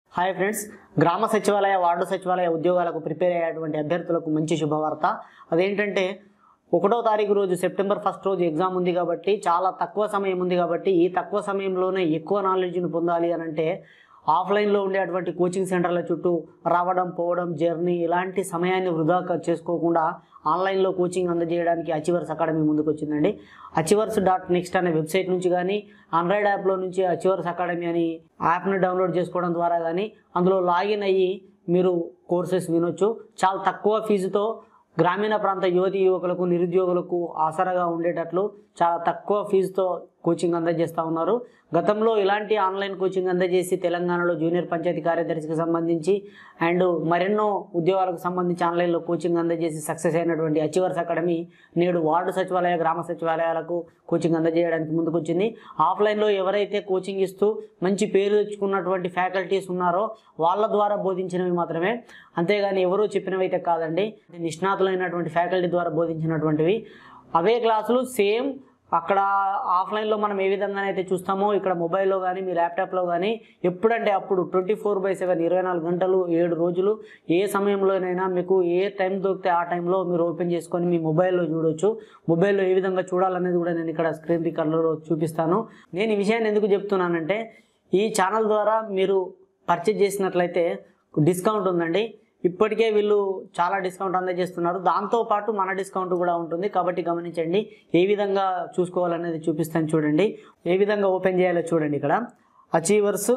hi friends గ్రామ సచివాలయ ward సచివాలయ ఉద్యోగాలకు ప్రిపేర్ అయ్యేటువంటి అభ్యర్థులకు మంచి శుభవార్త అదేంటంటే ఒకటో తారీఖు రోజు సెప్టెంబర్ ఫస్ట్ రోజు ఎగ్జామ్ ఉంది కాబట్టి చాలా తక్కువ సమయం ఉంది కాబట్టి ఈ తక్కువ సమయంలోనే ఎక్కువ నాలెడ్జ్ని పొందాలి అని అంటే ఆఫ్లైన్లో ఉండేటువంటి కోచింగ్ సెంటర్ల చుట్టూ రావడం పోవడం జర్నీ ఇలాంటి సమయాన్ని వృధా క- చేసుకోకుండా ఆన్లైన్లో కోచింగ్ అందజేయడానికి అచివర్స్ అకాడమీ ముందుకు వచ్చిందండి అచివర్స్ డాట్ నెక్స్ట్ అనే వెబ్సైట్ నుంచి కానీ ఆండ్రాయిడ్ యాప్లో నుంచి అచివర్స్ అకాడమీ అని యాప్ని డౌన్లోడ్ చేసుకోవడం ద్వారా కానీ అందులో లాగిన్ అయ్యి మీరు కోర్సెస్ వినొచ్చు చాలా తక్కువ ఫీజుతో గ్రామీణ ప్రాంత యువతి యువకులకు నిరుద్యోగులకు ఆసరాగా ఉండేటట్లు చాలా తక్కువ ఫీజుతో కోచింగ్ అందజేస్తూ ఉన్నారు గతంలో ఇలాంటి ఆన్లైన్ కోచింగ్ అందజేసి తెలంగాణలో జూనియర్ పంచాయతీ కార్యదర్శికి సంబంధించి అండ్ మరెన్నో ఉద్యోగాలకు సంబంధించి ఆన్లైన్లో కోచింగ్ అందజేసి సక్సెస్ అయినటువంటి అచివర్స్ అకాడమీ నేడు వార్డు సచివాలయ గ్రామ సచివాలయాలకు కోచింగ్ అందజేయడానికి ముందుకొచ్చింది ఆఫ్లైన్లో ఎవరైతే కోచింగ్ ఇస్తూ మంచి పేరు తెచ్చుకున్నటువంటి ఫ్యాకల్టీస్ ఉన్నారో వాళ్ళ ద్వారా బోధించినవి మాత్రమే అంతేగాని ఎవరూ చెప్పినవి అయితే కాదండి నిష్ణాతులైనటువంటి ఫ్యాకల్టీ ద్వారా బోధించినటువంటివి అవే క్లాసులు సేమ్ అక్కడ ఆఫ్లైన్లో మనం ఏ విధంగానైతే చూస్తామో ఇక్కడ మొబైల్లో కానీ మీ ల్యాప్టాప్లో కానీ ఎప్పుడంటే అప్పుడు ట్వంటీ ఫోర్ బై సెవెన్ ఇరవై నాలుగు గంటలు ఏడు రోజులు ఏ సమయంలోనైనా మీకు ఏ టైం దొరికితే ఆ టైంలో మీరు ఓపెన్ చేసుకొని మీ మొబైల్లో చూడొచ్చు మొబైల్లో ఏ విధంగా చూడాలనేది కూడా నేను ఇక్కడ స్క్రీన్ రికార్డులో చూపిస్తాను నేను ఈ విషయాన్ని ఎందుకు చెప్తున్నానంటే ఈ ఛానల్ ద్వారా మీరు పర్చేజ్ చేసినట్లయితే డిస్కౌంట్ ఉందండి ఇప్పటికే వీళ్ళు చాలా డిస్కౌంట్ అందజేస్తున్నారు దాంతోపాటు మన డిస్కౌంట్ కూడా ఉంటుంది కాబట్టి గమనించండి ఏ విధంగా చూసుకోవాలనేది చూపిస్తాను చూడండి ఏ విధంగా ఓపెన్ చేయాలో చూడండి ఇక్కడ అచీవర్స్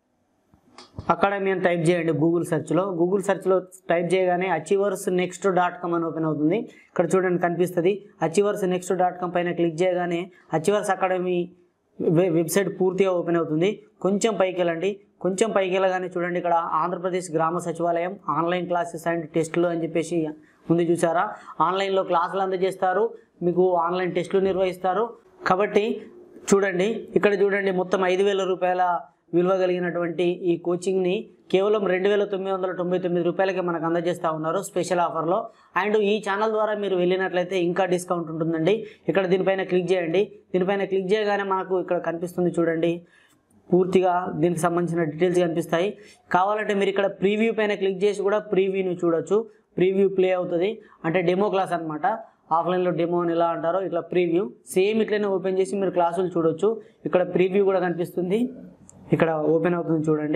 అకాడమీ అని టైప్ చేయండి గూగుల్ సెర్చ్లో గూగుల్ సెర్చ్లో టైప్ చేయగానే అచీవర్స్ నెక్స్ట్ డాట్ కామ్ అని ఓపెన్ అవుతుంది ఇక్కడ చూడండి కనిపిస్తుంది అచీవర్స్ నెక్స్ట్ డాట్ కామ్ పైన క్లిక్ చేయగానే అచీవర్స్ అకాడమీ వె- వెబ్సైట్ పూర్తిగా ఓపెన్ అవుతుంది కొంచెం పైకి వెళ్ళండి కొంచెం పైకి వెళ్ళగానే చూడండి ఇక్కడ ఆంధ్రప్రదేశ్ గ్రామ సచివాలయం ఆన్లైన్ క్లాసెస్ అండ్ టెస్టులు అని చెప్పేసి ముందు చూసారా ఆన్లైన్లో క్లాసులు అందజేస్తారు మీకు ఆన్లైన్ టెస్టులు నిర్వహిస్తారు కాబట్టి చూడండి ఇక్కడ చూడండి మొత్తం ఐదు వేల రూపాయల విలువ కలిగినటువంటి ఈ కోచింగ్ని కేవలం రెండు వేల తొమ్మిది వందల తొంభై తొమ్మిది రూపాయలకి మనకు అందజేస్తూ ఉన్నారు స్పెషల్ ఆఫర్లో అండ్ ఈ ఛానల్ ద్వారా మీరు వెళ్ళినట్లయితే ఇంకా డిస్కౌంట్ ఉంటుందండి ఇక్కడ దీనిపైన క్లిక్ చేయండి దీనిపైన క్లిక్ చేయగానే మనకు ఇక్కడ కనిపిస్తుంది చూడండి పూర్తిగా దీనికి సంబంధించిన డీటెయిల్స్ కనిపిస్తాయి కావాలంటే మీరు ఇక్కడ ప్రీవ్యూ పైన క్లిక్ చేసి కూడా ప్రీవ్యూని చూడొచ్చు ప్రీవ్యూ ప్లే అవుతుంది అంటే డెమో క్లాస్ అనమాట ఆఫ్లైన్లో డెమో అని ఎలా అంటారో ఇట్లా ప్రీవ్యూ సేమ్ ఇట్లనే ఓపెన్ చేసి మీరు క్లాసులు చూడొచ్చు ఇక్కడ ప్రీవ్యూ కూడా కనిపిస్తుంది ఇక్కడ ఓపెన్ అవుతుంది చూడండి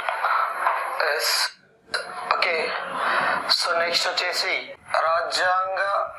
ఎస్ ఓకే సో నెక్స్ట్ వచ్చేసి రాజ్యాంగ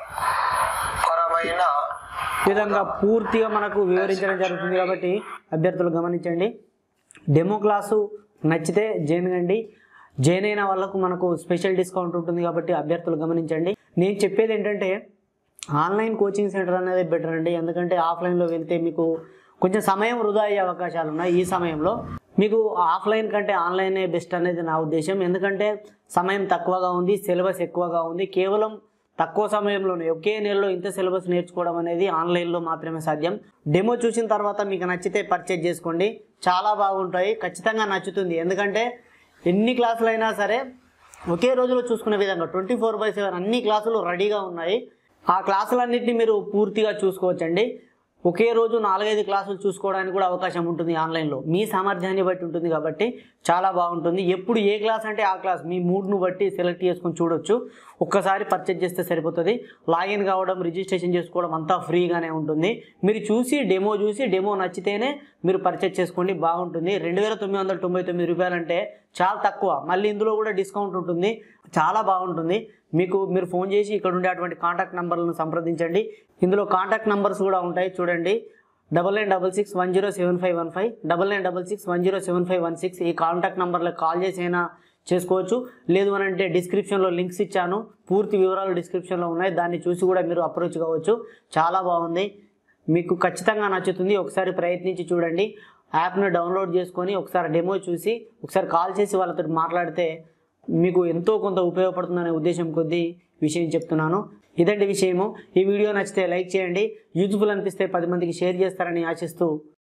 పరమైన ఈ విధంగా పూర్తిగా మనకు వివరించడం జరుగుతుంది కాబట్టి అభ్యర్థులు గమనించండి డెమో క్లాసు నచ్చితే జాయిన్ కండి జాయిన్ అయిన వాళ్ళకు మనకు స్పెషల్ డిస్కౌంట్ ఉంటుంది కాబట్టి అభ్యర్థులు గమనించండి నేను చెప్పేది ఏంటంటే ఆన్లైన్ కోచింగ్ సెంటర్ అనేది బెటర్ అండి ఎందుకంటే ఆఫ్లైన్లో వెళ్తే మీకు కొంచెం సమయం వృధా అయ్యే అవకాశాలు ఉన్నాయి ఈ సమయంలో మీకు ఆఫ్లైన్ కంటే ఆన్లైనే బెస్ట్ అనేది నా ఉద్దేశం ఎందుకంటే సమయం తక్కువగా ఉంది సిలబస్ ఎక్కువగా ఉంది కేవలం తక్కువ సమయంలోనే ఒకే నెలలో ఇంత సిలబస్ నేర్చుకోవడం అనేది ఆన్లైన్లో మాత్రమే సాధ్యం డెమో చూసిన తర్వాత మీకు నచ్చితే పర్చేజ్ చేసుకోండి చాలా బాగుంటాయి ఖచ్చితంగా నచ్చుతుంది ఎందుకంటే ఎన్ని క్లాసులు అయినా సరే ఒకే రోజులో చూసుకునే విధంగా ట్వంటీ ఫోర్ బై సెవెన్ అన్ని క్లాసులు రెడీగా ఉన్నాయి ఆ క్లాసులన్నింటినీ మీరు పూర్తిగా చూసుకోవచ్చండి ఒకే రోజు నాలుగైదు క్లాసులు చూసుకోవడానికి కూడా అవకాశం ఉంటుంది ఆన్లైన్లో మీ సామర్థ్యాన్ని బట్టి ఉంటుంది కాబట్టి చాలా బాగుంటుంది ఎప్పుడు ఏ క్లాస్ అంటే ఆ క్లాస్ మీ మూడ్ను బట్టి సెలెక్ట్ చేసుకొని చూడొచ్చు ఒక్కసారి పర్చేజ్ చేస్తే సరిపోతుంది లాగిన్ కావడం రిజిస్ట్రేషన్ చేసుకోవడం అంతా ఫ్రీగానే ఉంటుంది మీరు చూసి డెమో చూసి డెమో నచ్చితేనే మీరు పర్చేజ్ చేసుకోండి బాగుంటుంది రెండు వేల తొమ్మిది వందల తొంభై తొమ్మిది రూపాయలు అంటే చాలా తక్కువ మళ్ళీ ఇందులో కూడా డిస్కౌంట్ ఉంటుంది చాలా బాగుంటుంది మీకు మీరు ఫోన్ చేసి ఇక్కడ ఉండేటువంటి కాంటాక్ట్ నెంబర్లను సంప్రదించండి ఇందులో కాంటాక్ట్ నెంబర్స్ కూడా ఉంటాయి చూడండి double nine double six one zero seven five one five double nine double six one zero seven five one six ఈ కాంటాక్ట్ నెంబర్లకు కాల్ చేసి అయినా చేసుకోవచ్చు లేదు అని అంటే డిస్క్రిప్షన్లో లింక్స్ ఇచ్చాను పూర్తి వివరాలు డిస్క్రిప్షన్లో ఉన్నాయి దాన్ని చూసి కూడా మీరు అప్రోచ్ కావచ్చు చాలా బాగుంది మీకు ఖచ్చితంగా నచ్చుతుంది ఒకసారి ప్రయత్నించి చూడండి యాప్ను డౌన్లోడ్ చేసుకొని ఒకసారి డెమో చూసి ఒకసారి కాల్ చేసి వాళ్ళతో మాట్లాడితే మీకు ఎంతో కొంత ఉపయోగపడుతుందనే ఉద్దేశం కొద్దీ విషయం చెప్తున్నాను ఇదండి విషయము ఈ వీడియో నచ్చితే లైక్ చేయండి యూజ్ఫుల్ అనిపిస్తే పది మందికి షేర్ చేస్తారని ఆశిస్తూ